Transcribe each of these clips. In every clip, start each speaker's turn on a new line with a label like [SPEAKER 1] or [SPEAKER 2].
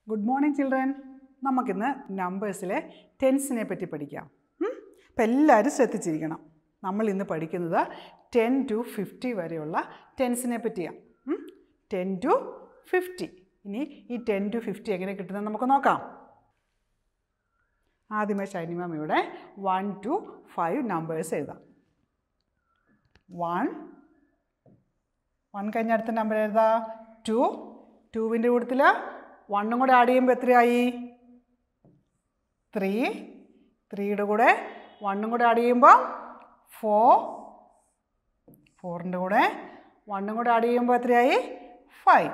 [SPEAKER 1] Good morning children നമുക്കിന്ന് നമ്പേഴ്സിലെ ടെൻസിനെ പറ്റി പഠിക്കാം അപ്പം എല്ലാവരും ശ്രദ്ധിച്ചിരിക്കണം നമ്മൾ ഇന്ന് പഠിക്കുന്നത് ടെൻ ടു ഫിഫ്റ്റി വരെയുള്ള ടെൻസിനെ പറ്റിയാണ് ടെൻ ടു ഫിഫ്റ്റി ഇനി ഈ ടെൻ ടു ഫിഫ്റ്റി എങ്ങനെ കിട്ടുന്നത് നമുക്ക് നോക്കാം ആദ്യമേ ഷൈനിമാം ഇവിടെ വൺ ടു ഫൈവ് നമ്പേഴ്സ് എഴുതാം വൺ വൺ കഴിഞ്ഞ അടുത്ത നമ്പർ ഏതാ ടു ടുവിൻ്റെ കൂട്ടത്തിൽ വണ്ണും കൂടെ ആഡ് ചെയ്യുമ്പോൾ എത്രയായി ത്രീ ത്രീയുടെ കൂടെ വണ്ണും കൂടെ ആഡ് ചെയ്യുമ്പോൾ ഫോർ ഫോറിൻ്റെ കൂടെ വണ്ണും കൂടെ ആഡ് ചെയ്യുമ്പോൾ എത്രയായി ഫൈവ്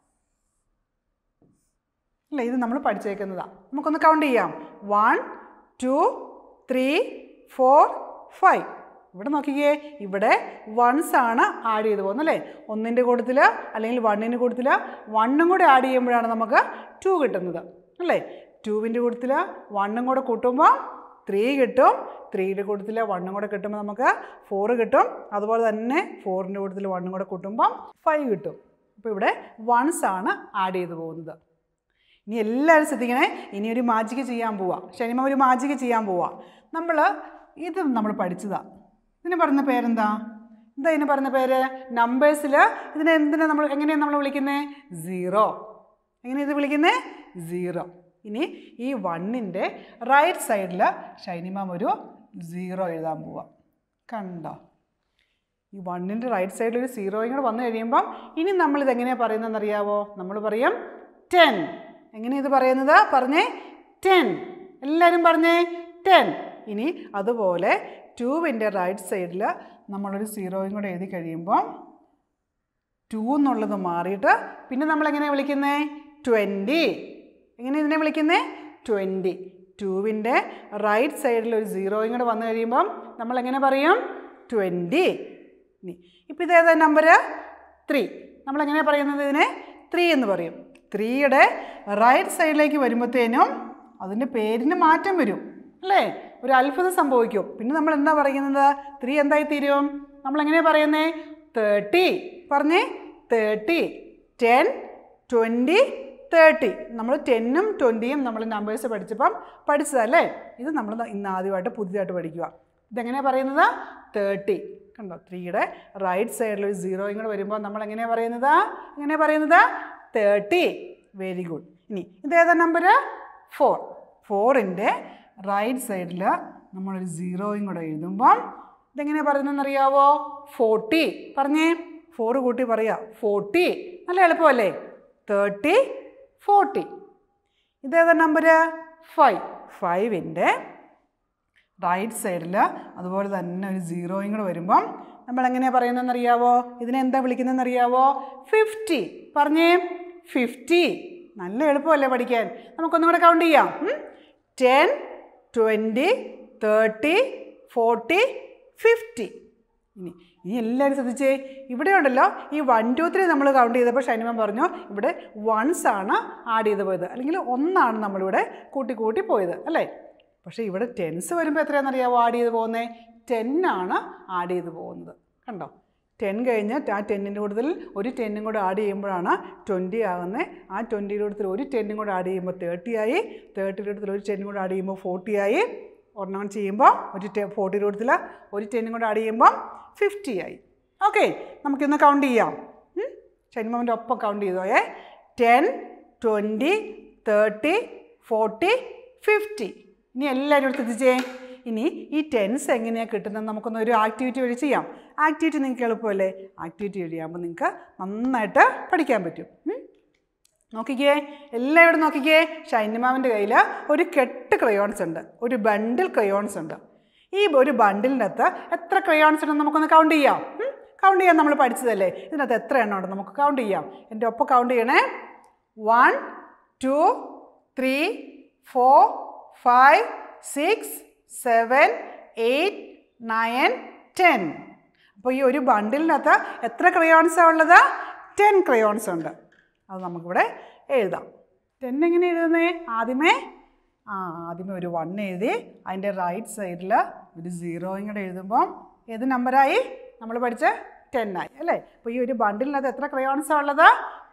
[SPEAKER 1] അല്ല ഇത് നമ്മൾ പഠിച്ചേക്കുന്നതാണ് നമുക്കൊന്ന് കൗണ്ട് ചെയ്യാം one two three four five ഇവിടെ നോക്കിക്കേ ഇവിടെ വൺസ് ആണ് ആഡ് ചെയ്ത് പോകുന്നത് അല്ലേ ഒന്നിൻ്റെ കൂട്ടത്തിൽ അല്ലെങ്കിൽ വണ്ണിൻ്റെ കൂട്ടത്തിൽ വണ്ണും കൂടെ ആഡ് ചെയ്യുമ്പോഴാണ് നമുക്ക് ടു കിട്ടുന്നത് അല്ലേ ടുവിൻ്റെ കൂട്ടത്തിൽ വണ്ണും കൂടെ കൂട്ടുമ്പോൾ ത്രീ കിട്ടും ത്രീയുടെ കൂട്ടത്തിൽ വണ്ണും കൂടെ കിട്ടുമ്പോൾ നമുക്ക് ഫോർ കിട്ടും അതുപോലെ തന്നെ ഫോറിൻ്റെ കൂട്ടത്തിൽ വണ്ണും കൂടെ കൂട്ടുമ്പോൾ ഫൈവ് കിട്ടും അപ്പോൾ ഇവിടെ വൺസ് ആണ് ആഡ് ചെയ്ത് പോകുന്നത് ഇനി എല്ലാവരും ശ്രദ്ധിക്കണേ ഇനി ഒരു മാജിക്ക് ചെയ്യാൻ പോവാം ശനിമ ഒരു മാജിക്ക് ചെയ്യാൻ പോവാം നമ്മൾ ഇത് നമ്മൾ പഠിച്ചതാണ് ഇതിന് പറയുന്ന പേരെന്താ എന്താ ഇതിന് പറയുന്ന പേര് നമ്പേഴ്സിൽ ഇതിനെ എന്തിനാ നമ്മൾ എങ്ങനെയാണ് നമ്മൾ വിളിക്കുന്നത് സീറോ എങ്ങനെ ഇത് വിളിക്കുന്നത് സീറോ ഇനി ഈ വണ്ണിൻ്റെ റൈറ്റ് സൈഡിൽ ഷൈനിമാം ഒരു സീറോ എഴുതാൻ പോവാം കണ്ടോ ഈ വണ്ണിൻ്റെ റൈറ്റ് സൈഡിൽ ഒരു സീറോയും കൂടെ വന്നു കഴിയുമ്പം ഇനി നമ്മളിത് എങ്ങനെയാണ് പറയുന്നതെന്ന് അറിയാവോ നമ്മൾ പറയും ടെൻ എങ്ങനെയാണ് ഇത് പറയുന്നത് പറഞ്ഞേ ടെൻ എല്ലാവരും പറഞ്ഞേ ടെൻ ഇനി അതുപോലെ ടൂവിൻ്റെ റൈറ്റ് സൈഡിൽ നമ്മളൊരു സീറോയും കൂടെ എഴുതി കഴിയുമ്പോൾ ടു എന്നുള്ളത് മാറിയിട്ട് പിന്നെ നമ്മൾ എങ്ങനെയാണ് വിളിക്കുന്നത് ട്വൻറ്റി എങ്ങനെ ഇതിനെ വിളിക്കുന്നത് ട്വൻറ്റി ടുവിൻ്റെ റൈറ്റ് സൈഡിൽ ഒരു സീറോയും കൂടെ വന്നു കഴിയുമ്പം നമ്മൾ എങ്ങനെ പറയും ട്വൻറ്റി ഇനി ഇപ്പം ഇത് ഏതാ നമ്പർ ത്രീ നമ്മൾ എങ്ങനെയാണ് പറയുന്നത് ഇതിനെ ത്രീ എന്ന് പറയും ത്രീയുടെ റൈറ്റ് സൈഡിലേക്ക് വരുമ്പോഴത്തേനും അതിൻ്റെ പേരിന് മാറ്റം വരും അല്ലേ ഒരു അത്ഭുതം സംഭവിക്കും പിന്നെ നമ്മൾ എന്താ പറയുന്നത് ത്രീ എന്തായി തീരും നമ്മൾ എങ്ങനെയാണ് പറയുന്നത് തേർട്ടി പറഞ്ഞേ തേർട്ടി ടെൻ ട്വൻറ്റി തേർട്ടി നമ്മൾ ടെന്നും ട്വൻറ്റിയും നമ്മൾ നമ്പേഴ്സ് പഠിച്ചപ്പം പഠിച്ചതല്ലേ ഇത് നമ്മൾ ഇന്ന് ആദ്യമായിട്ട് പുതിയതായിട്ട് പഠിക്കുക ഇതെങ്ങനെയാണ് പറയുന്നത് തേർട്ടി കണ്ടോ ത്രീയുടെ റൈറ്റ് സൈഡിൽ ഒരു സീറോയും കൂടെ വരുമ്പോൾ നമ്മൾ എങ്ങനെയാണ് പറയുന്നത് എങ്ങനെയാണ് പറയുന്നത് തേർട്ടി വെരി ഗുഡ് ഇനി ഇതേതാ നമ്പർ ഫോർ ഫോറിൻ്റെ റൈറ്റ് സൈഡിൽ നമ്മളൊരു സീറോയും കൂടെ എഴുതുമ്പം ഇതെങ്ങനെയാണ് പറയുന്നതെന്ന് അറിയാവോ ഫോർട്ടി പറഞ്ഞേ ഫോർ കൂട്ടി പറയാം ഫോർട്ടി നല്ല എളുപ്പമല്ലേ തേർട്ടി ഫോർട്ടി ഇതേതാ നമ്പർ ഫൈവ് ഫൈവിൻ്റെ റൈറ്റ് സൈഡിൽ അതുപോലെ തന്നെ ഒരു സീറോയും കൂടെ വരുമ്പം നമ്മൾ എങ്ങനെയാണ് പറയുന്നതെന്ന് അറിയാവോ ഇതിനെ എന്താ വിളിക്കുന്നതെന്ന് അറിയാവോ ഫിഫ്റ്റി പറഞ്ഞേ ഫിഫ്റ്റി നല്ല എളുപ്പമല്ലേ പഠിക്കാൻ നമുക്കൊന്നും കൂടെ കൗണ്ട് ചെയ്യാം ten twenty thirty forty fifty ഇനി ഇനി എല്ലാവരും ശ്രദ്ധിച്ചേ ഇവിടെ ഉണ്ടല്ലോ ഈ വൺ ടു ത്രീ നമ്മൾ കൗണ്ട് ചെയ്തപ്പോൾ ഷൈനിമൻ പറഞ്ഞു ഇവിടെ വൺസ് ആണ് ആഡ് ചെയ്ത് പോയത് അല്ലെങ്കിൽ ഒന്നാണ് നമ്മളിവിടെ കൂട്ടി കൂട്ടി പോയത് അല്ലേ പക്ഷേ ഇവിടെ ടെൻസ് വരുമ്പോൾ എത്രയാണെന്നറിയാമോ ആഡ് ചെയ്ത് പോകുന്നത് ടെൻ ആണ് ആഡ് ചെയ്ത് പോകുന്നത് കണ്ടോ ടെൻ കഴിഞ്ഞ് ആ ടെന്നിൻ്റെ കൂടുതൽ ഒരു ടെന്നും കൂടെ ആഡ് ചെയ്യുമ്പോഴാണ് ട്വൻറ്റി ആകുന്നത് ആ ട്വൻറ്റിയുടെ കൂടുതൽ ഒരു ടെന്നും കൂടെ ആഡ് ചെയ്യുമ്പോൾ തേർട്ടി ആയി തേർട്ടിയുടെ കൂടുതൽ ഒരു ടെന്നും കൂടെ ആഡ് ചെയ്യുമ്പോൾ ഫോർട്ടി ആയി ഒരെണ്ണം ചെയ്യുമ്പോൾ ഒരു ടെ ഫോർട്ടിയുടെ കൂടുതൽ ഒരു ടെന്നും കൂടെ ആഡ് ചെയ്യുമ്പോൾ ഫിഫ്റ്റി ആയി ഓക്കെ നമുക്കിന്ന് കൗണ്ട് ചെയ്യാം ഷൈനിമാമിൻ്റെ ഒപ്പം കൗണ്ട് ചെയ്തോയേ ten twenty thirty forty fifty ഇനി എല്ലാവരും ശ്രദ്ധിച്ചേ ഇനി ഈ ടെൻസ് എങ്ങനെയാണ് കിട്ടുന്നത് നമുക്കൊന്ന് ഒരു ആക്ടിവിറ്റി വഴി ചെയ്യാം ആക്ടിവിറ്റി നിങ്ങൾക്ക് എളുപ്പമല്ലേ ആക്ടിവിറ്റി വഴിയാകുമ്പോൾ നിങ്ങൾക്ക് നന്നായിട്ട് പഠിക്കാൻ പറ്റും നോക്കിക്കേ എല്ലാവരും നോക്കിക്കേ ഷൈനിമാവിൻ്റെ കയ്യിൽ ഒരു കെട്ട് ക്രയോൺസ് ഉണ്ട് ഒരു ബണ്ടിൽ ക്രയോൺസ് ഉണ്ട് ഈ ഒരു ബണ്ടിലിനകത്ത് എത്ര ക്രയോൺസ് ഉണ്ടെന്ന് നമുക്കൊന്ന് കൗണ്ട് ചെയ്യാം കൗണ്ട് ചെയ്യാൻ നമ്മൾ പഠിച്ചതല്ലേ ഇതിനകത്ത് എത്ര എണ്ണം ഉണ്ട് നമുക്ക് കൗണ്ട് ചെയ്യാം എൻ്റെ ഒപ്പം കൗണ്ട് ചെയ്യണേ one two three four five six seven eight nine ten അപ്പോൾ ഈ ഒരു ബണ്ടിലിനകത്ത് എത്ര ക്രയോൺസാണ് ഉള്ളത് ടെൻ ക്രയോൺസ് ഉണ്ട് അത് നമുക്കിവിടെ എഴുതാം ടെൻ എങ്ങനെ എഴുതുന്നേ ആദ്യമേ ആ ആദ്യമേ ഒരു വൺ എഴുതി അതിൻ്റെ റൈറ്റ് സൈഡിൽ ഒരു സീറോയും കൂടെ എഴുതുമ്പം ഏത് നമ്പറായി നമ്മൾ പഠിച്ച ടെൻ ആയി അല്ലേ അപ്പോൾ ഈ ഒരു ബണ്ടിലിനകത്ത് എത്ര ക്രയോൺസാണ് ഉള്ളത്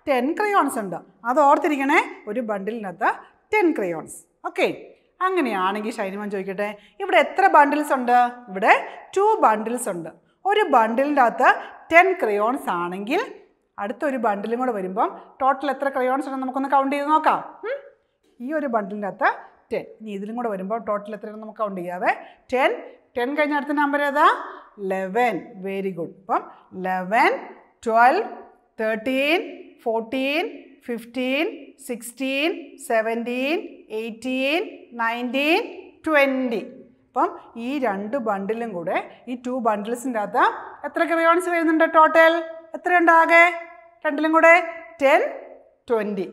[SPEAKER 1] ടെൻ ക്രയോൺസ് ഉണ്ട് അത് ഓർത്തിരിക്കണേ ഒരു ബണ്ടിലിനകത്ത് ടെൻ ക്രയോൺസ് ഓക്കെ അങ്ങനെയാണെങ്കിൽ ഷൈനിമോൻ ചോദിക്കട്ടെ ഇവിടെ എത്ര ബണ്ടിൽസ് ഉണ്ട് ഇവിടെ ടു ബണ്ടിൽസ് ഉണ്ട് ഒരു ബണ്ടിലിൻ്റെ അകത്ത് ടെൻ ക്രയോൺസ് ആണെങ്കിൽ അടുത്തൊരു ബണ്ടിലും കൂടെ വരുമ്പം ടോട്ടൽ എത്ര ക്രയോൺസ് ഉണ്ടെന്ന് നമുക്കൊന്ന് കൗണ്ട് ചെയ്ത് നോക്കാം ഉം? ഈ ഒരു ബണ്ടിലിൻ്റെ അകത്ത് ടെൻ ഇനി ഇതിലും കൂടെ വരുമ്പോൾ ടോട്ടൽ എത്രയാണെന്ന് നമുക്ക് കൗണ്ട് ചെയ്യാവേ ടെൻ ടെൻ കഴിഞ്ഞ അടുത്ത നമ്പർ ഏതാ ലെവൻ വെരി ഗുഡ് അപ്പം eleven twelve thirteen fourteen fifteen sixteen seventeen eighteen nineteen twenty അപ്പം ഈ രണ്ട് ബണ്ടിലും കൂടെ ഈ ടു ബണ്ടിൽസിൻ്റെ അകത്ത് എത്ര ക്രയോൺസ് വരുന്നുണ്ട് ടോട്ടൽ എത്രയുണ്ട് ആകെ രണ്ടിലും കൂടെ ടെൻ ട്വൻറ്റി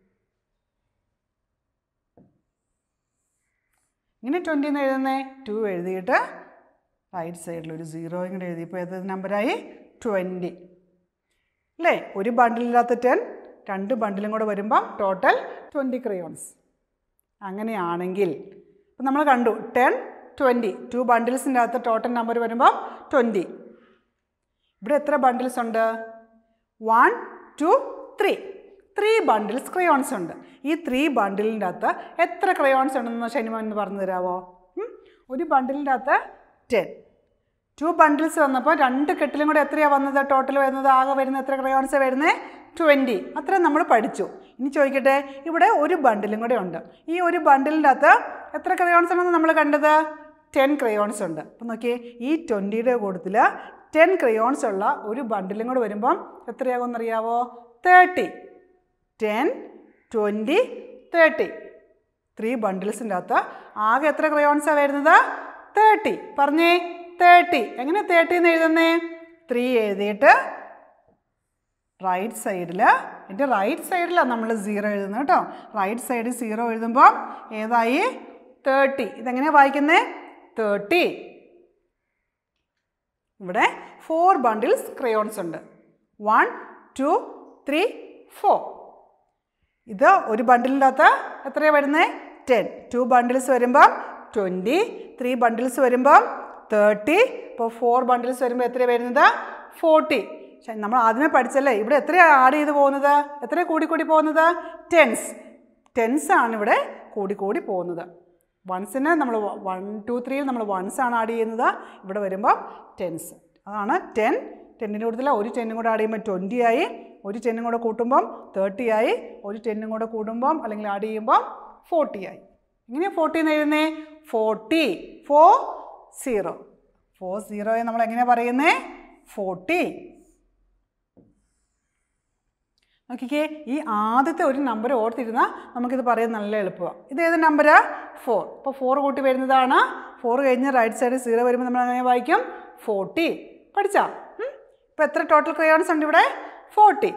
[SPEAKER 1] ഇങ്ങനെ ട്വൻറ്റി എന്ന് എഴുതുന്നേ ടു എഴുതിയിട്ട് റൈറ്റ് സൈഡിൽ ഒരു സീറോ ഇങ്ങോട്ട് എഴുതിയപ്പോൾ ഏത് നമ്പറായി ട്വൻറ്റി അല്ലേ ഒരു ബണ്ടിലില്ലാത്ത ടെൻ രണ്ട് ബണ്ടിലും കൂടെ വരുമ്പം ടോട്ടൽ ട്വൻറ്റി ക്രയോൺസ് അങ്ങനെയാണെങ്കിൽ ഇപ്പം നമ്മൾ കണ്ടു ടെൻ ട്വൻറ്റി ടു ബണ്ടിൽസിൻ്റെ അകത്ത് ടോട്ടൽ നമ്പർ വരുമ്പം ട്വൻറ്റി ഇവിടെ എത്ര ബണ്ടിൽസ് ഉണ്ട് one two three three bundles crayons ഉണ്ട് ഈ ത്രീ ബണ്ടിലിൻ്റെ അകത്ത് എത്ര ക്രയോൺസ് ഉണ്ടെന്ന് ശനിമോൻ എന്ന് പറഞ്ഞു തരാമോ ഉം? ഒരു ബണ്ടിലിൻ്റെ അകത്ത് ടെൻ ടു ബണ്ടിൽസ് വന്നപ്പോൾ രണ്ട് കെട്ടിലും കൂടെ എത്രയാണ് വന്നത് ടോട്ടൽ വരുന്നത് ആകെ വരുന്നത് എത്ര ക്രയോൺസ് വരുന്നത് ട്വൻറ്റി അത്ര നമ്മൾ പഠിച്ചു ഇനി ചോദിക്കട്ടെ ഇവിടെ ഒരു ബണ്ടിലും കൂടെ ഉണ്ട് ഈ ഒരു ബണ്ടിലിൻ്റെ അകത്ത് എത്ര ക്രയോൺസ് ഉണ്ടെന്ന് നമ്മൾ കണ്ടത് ടെൻ ക്രയോൺസ് ഉണ്ട് അപ്പം നോക്കിയേ ഈ ട്വൻറ്റിയുടെ കൂട്ടത്തിൽ ടെൻ ക്രയോൺസ് ഉള്ള ഒരു ബണ്ടിലും കൂടെ വരുമ്പം എത്രയാകുമെന്നറിയാവോ thirty ten twenty thirty three ബണ്ടിൽസിൻ്റെ അകത്ത് ആകെ എത്ര ക്രയോൺസാണ് വരുന്നത് തേർട്ടി പറഞ്ഞേ തേർട്ടി എങ്ങനെ തേർട്ടി എന്ന് എഴുതുന്നേ ത്രീ എഴുതിയിട്ട് റൈറ്റ് സൈഡിൽ എൻ്റെ റൈറ്റ് സൈഡിലാണ് നമ്മൾ സീറോ എഴുതുന്നത് കേട്ടോ റൈറ്റ് സൈഡിൽ സീറോ എഴുതുമ്പോൾ ഏതായി തേർട്ടി ഇതെങ്ങനെയാണ് വായിക്കുന്നത് തേർട്ടി ഇവിടെ ഫോർ ബണ്ടിൽസ് ക്രയോൺസ് ഉണ്ട് വൺ ടു ത്രീ ഫോർ ഇത് ഒരു ബണ്ടിലിൻ്റെ അകത്ത് എത്രയാണ് വരുന്നത് ടെൻ ടു ബണ്ടിൽസ് വരുമ്പം ട്വൻറ്റി ത്രീ ബണ്ടിൽസ് വരുമ്പം തേർട്ടി ഇപ്പോൾ ഫോർ ബണ്ടിൽസ് വരുമ്പോൾ എത്രയാണ് വരുന്നത് ഫോർട്ടി നമ്മൾ ആദ്യമേ പഠിച്ചല്ലേ ഇവിടെ എത്രയാണ് ആഡ് ചെയ്ത് പോകുന്നത് എത്ര കൂടി കൂടി പോകുന്നത് ടെൻസ് ടെൻസ് ആണ് ഇവിടെ കൂടി കൂടി പോകുന്നത് വൺസിന് നമ്മൾ വൺ ടു ത്രീയിൽ നമ്മൾ വൺസ് ആണ് ആഡ് ചെയ്യുന്നത് ഇവിടെ വരുമ്പോൾ ടെൻസ് അതാണ് ടെൻ ടെന്നിന് കൂടുതൽ ഒരു ടെന്നും കൂടെ ആഡ് ചെയ്യുമ്പോൾ ട്വൻറ്റി ആയി ഒരു ടെന്നും കൂടെ കൂട്ടുമ്പം തേർട്ടി ആയി ഒരു ടെന്നും കൂടെ കൂടുമ്പം അല്ലെങ്കിൽ ആഡ് ചെയ്യുമ്പം ഫോർട്ടി ആയി ഇങ്ങനെ ഫോർട്ടി എന്ന് എഴുതുന്നേ ഫോർട്ടി ഫോർ സീറോ ഫോർ സീറോയെ നമ്മൾ എങ്ങനെയാണ് പറയുന്നേ ഫോർട്ടി നോക്കിക്കേ ഈ ആദ്യത്തെ ഒരു നമ്പർ ഓർത്തിരുന്നാൽ നമുക്കിത് പറയാൻ നല്ല എളുപ്പമാണ് ഇത് ഏത് നമ്പരാ ഫോർ ഇപ്പോൾ ഫോർ കൂട്ടി വരുന്നതാണ് ഫോർ കഴിഞ്ഞ് റൈറ്റ് സൈഡ് സീറോ വരുമ്പോൾ നമ്മൾ അങ്ങനെ വായിക്കും ഫോർട്ടി പഠിച്ചാ ഇപ്പോൾ എത്ര ടോട്ടൽ ക്രയോൺസ് ഉണ്ട് ഇവിടെ ഫോർട്ടി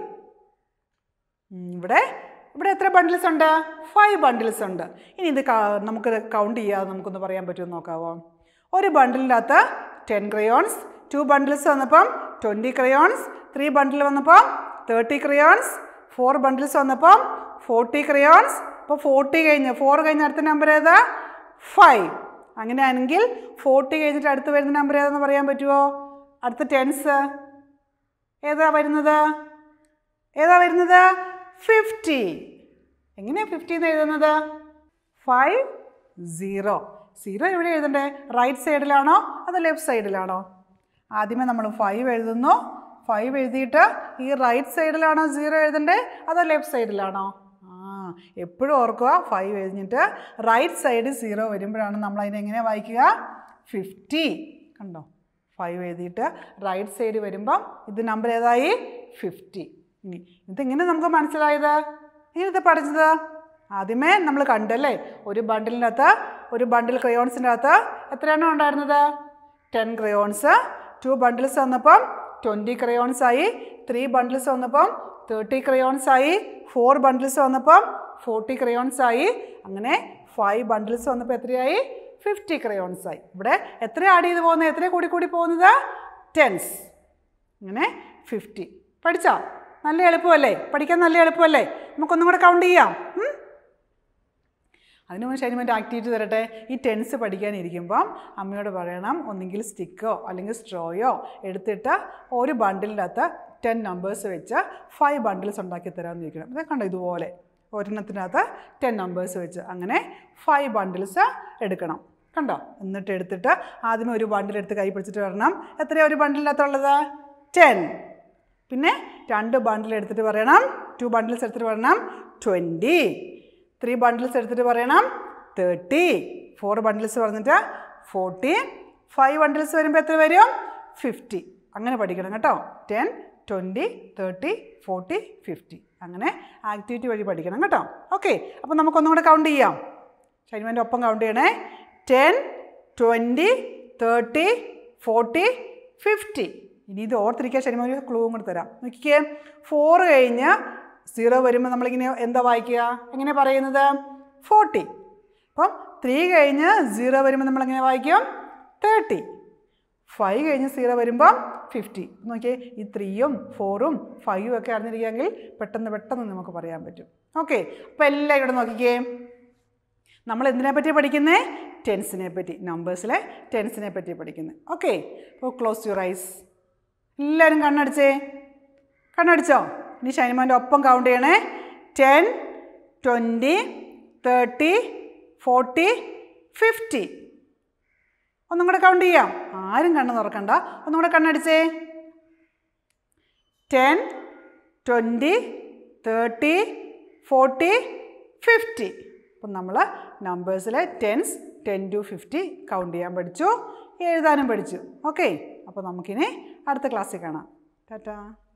[SPEAKER 1] ഇവിടെ ഇവിടെ എത്ര ബണ്ടിൽസ് ഉണ്ട് ഫൈവ് ബണ്ടിൽസ് ഉണ്ട് ഇനി ഇത് ക- നമുക്ക് കൗണ്ട് ചെയ്യാതെ നമുക്കൊന്ന് പറയാൻ പറ്റുമോ നോക്കാവോ ഒരു ബണ്ടിലിൻ്റെ അകത്ത് ടെൻ ക്രയോൺസ് ടു ബണ്ടിൽസ് വന്നപ്പം ട്വൻറ്റി ക്രയോൺസ് ത്രീ ബണ്ടിൽ വന്നപ്പം തേർട്ടി ക്രയോൺസ് ഫോർ ബണ്ടിൽസ് വന്നപ്പം ഫോർട്ടി ക്രയോൺസ് ഇപ്പോൾ ഫോർട്ടി കഴിഞ്ഞ് ഫോർ കഴിഞ്ഞ് അടുത്ത നമ്പർ ഏതാ ഫൈവ് അങ്ങനെയാണെങ്കിൽ ഫോർട്ടി കഴിഞ്ഞിട്ട് അടുത്ത് വരുന്ന നമ്പർ ഏതാണെന്ന് പറയാൻ പറ്റുമോ അടുത്ത ടെൻസ് ഏതാ വരുന്നത് ഏതാ വരുന്നത് ഫിഫ്റ്റി എങ്ങനെയാണ് ഫിഫ്റ്റി എന്ന് എഴുതുന്നത് ഫൈവ് സീറോ സീറോ എവിടെ എഴുതണ്ടേ റൈറ്റ് സൈഡിലാണോ അതോ ലെഫ്റ്റ് സൈഡിലാണോ ആദ്യമേ നമ്മൾ ഫൈവ് എഴുതുന്നു ഫൈവ് എഴുതിയിട്ട് ഈ റൈറ്റ് സൈഡിലാണോ സീറോ എഴുതണ്ടേ അതോ ലെഫ്റ്റ് സൈഡിലാണോ ആ എപ്പോഴും ഓർക്കുക ഫൈവ് എഴുതിയിട്ട് റൈറ്റ് സൈഡ് സീറോ വരുമ്പോഴാണ് നമ്മൾ അതിനെ എങ്ങനെ വായിക്കുക ഫിഫ്റ്റി കണ്ടോ ഫൈവ് എഴുതിയിട്ട് റൈറ്റ് സൈഡ് വരുമ്പം ഇത് നമ്പർ ഏതായി ഫിഫ്റ്റി ഇനി ഇതെങ്ങനെ നമുക്ക് മനസ്സിലായത് ഇങ്ങനെ ഇത് പഠിച്ചത് ആദ്യമേ നമ്മൾ കണ്ടല്ലേ ഒരു ബണ്ടിലിൻ്റെ അകത്ത് ഒരു ബണ്ടിൽ ക്രയോൺസിൻ്റെ അകത്ത് എത്രയാണോ ഉണ്ടായിരുന്നത് ടെൻ ക്രയോൺസ് ടു ബണ്ടിൽസ് വന്നപ്പം ട്വൻറ്റി ക്രയോൺസ് ആയി ത്രീ ബണ്ടിൽസ് വന്നപ്പം തേർട്ടി ക്രയോൺസ് ആയി ഫോർ ബണ്ടിൽസ് വന്നപ്പം ഫോർട്ടി ക്രയോൺസ് ആയി അങ്ങനെ ഫൈവ് ബണ്ടിൽസ് വന്നപ്പോൾ എത്രയായി ഫിഫ്റ്റി ക്രയോൺസ് ആയി ഇവിടെ എത്ര ആഡ് ചെയ്ത് പോകുന്നത് എത്ര കൂടി കൂടി പോകുന്നത് ടെൻസ് ഇങ്ങനെ ഫിഫ്റ്റി പഠിച്ചോ നല്ല എളുപ്പമല്ലേ പഠിക്കാൻ നല്ല എളുപ്പമല്ലേ നമുക്കൊന്നും കൂടെ കൗണ്ട് ചെയ്യാം ഉം? അതിന് മുമ്പ് ശനിമൻ്റെ ആക്ടിവിറ്റി തരട്ടെ ഈ ടെൻസ് പഠിക്കാനിരിക്കുമ്പം അമ്മയോട് പറയണം ഒന്നെങ്കിൽ സ്റ്റിക്കോ അല്ലെങ്കിൽ സ്ട്രോയോ എടുത്തിട്ട് ഒരു ബണ്ടിലിൻ്റെ അകത്ത് ടെൻ നമ്പേഴ്സ് വെച്ച് ഫൈവ് ബണ്ടിൽസ് ഉണ്ടാക്കി തരാമെന്ന് ചോദിക്കണം ഇത് കണ്ടോ ഇതുപോലെ ഒരെണ്ണത്തിനകത്ത് ടെൻ നമ്പേഴ്സ് വെച്ച് അങ്ങനെ ഫൈവ് ബണ്ടിൽസ് എടുക്കണം കണ്ടോ എന്നിട്ട് എടുത്തിട്ട് ആദ്യമേ ഒരു ബണ്ടിൽ എടുത്ത് കൈ പിടിച്ചിട്ട് വരണം എത്രയാണ് ഒരു ബണ്ടിലിനകത്തുള്ളത് ടെൻ പിന്നെ രണ്ട് ബണ്ടിൽ എടുത്തിട്ട് പറയണം ടു ബണ്ടിൽസ് എടുത്തിട്ട് പറയണം ട്വൻറ്റി ത്രീ ബണ്ടിൽസ് എടുത്തിട്ട് പറയണം തേർട്ടി ഫോർ ബണ്ടിൽസ് പറഞ്ഞിട്ട് ഫോർട്ടി ഫൈവ് ബണ്ടിൽസ് വരുമ്പോൾ എത്ര വരും ഫിഫ്റ്റി അങ്ങനെ പഠിക്കണം കേട്ടോ ten twenty thirty forty fifty അങ്ങനെ ആക്ടിവിറ്റി വഴി പഠിക്കണം കേട്ടോ ഓക്കെ അപ്പോൾ നമുക്കൊന്നും കൂടെ കൗണ്ട് ചെയ്യാം ഷൈൻമാൻ്റെ ഒപ്പം കൗണ്ട് ചെയ്യണേ ten twenty thirty forty fifty ഇനി ഇത് ഓർത്തിരിക്കാൻ ശരിക്കും ഒരു ക്ലൂവും കൂടെ തരാം നോക്കിക്കേ ഫോർ കഴിഞ്ഞ് സീറോ വരുമ്പോൾ നമ്മളിങ്ങനെ എന്താ വായിക്കുക എങ്ങനെ പറയുന്നത് ഫോർട്ടി അപ്പം ത്രീ കഴിഞ്ഞ് സീറോ വരുമ്പോൾ നമ്മളെങ്ങനെ വായിക്കും തേർട്ടി ഫൈവ് കഴിഞ്ഞ് സീറോ വരുമ്പം ഫിഫ്റ്റി നോക്കിയേ ഈ ത്രീയും ഫോറും ഫൈവും ഒക്കെ അറിഞ്ഞിരിക്കുകയെങ്കിൽ പെട്ടെന്ന് പെട്ടെന്ന് നമുക്ക് പറയാൻ പറ്റും ഓക്കെ അപ്പോൾ എല്ലാം ഇവിടെ നോക്കിക്കേ നമ്മൾ എന്തിനെ പറ്റി പഠിക്കുന്നേ ടെൻസിനെ പറ്റി നമ്പേഴ്സിലെ ടെൻസിനെ പറ്റി പഠിക്കുന്നത് ഓക്കെ അപ്പോൾ ക്ലോസ് യുവർ ഐസ് എല്ലാവരും കണ്ണടിച്ചേ കണ്ണടിച്ചോ ഇനി ഷൈനിമാൻ്റെ ഒപ്പം കൗണ്ട് ചെയ്യണേ ten twenty thirty forty fifty ഒന്നും കൂടെ കൗണ്ട് ചെയ്യാം ആരും കണ്ണ് തുറക്കണ്ട ഒന്നും കൂടെ കണ്ണടിച്ചേ ten twenty thirty forty fifty അപ്പം നമ്മൾ നമ്പേഴ്സിലെ tens ten to fifty count ചെയ്യാൻ പഠിച്ചു എഴുതാനും പഠിച്ചു ഓക്കെ അപ്പോൾ നമുക്കിനി അടുത്ത ക്ലാസ്സിൽ കാണാം ടാറ്റാ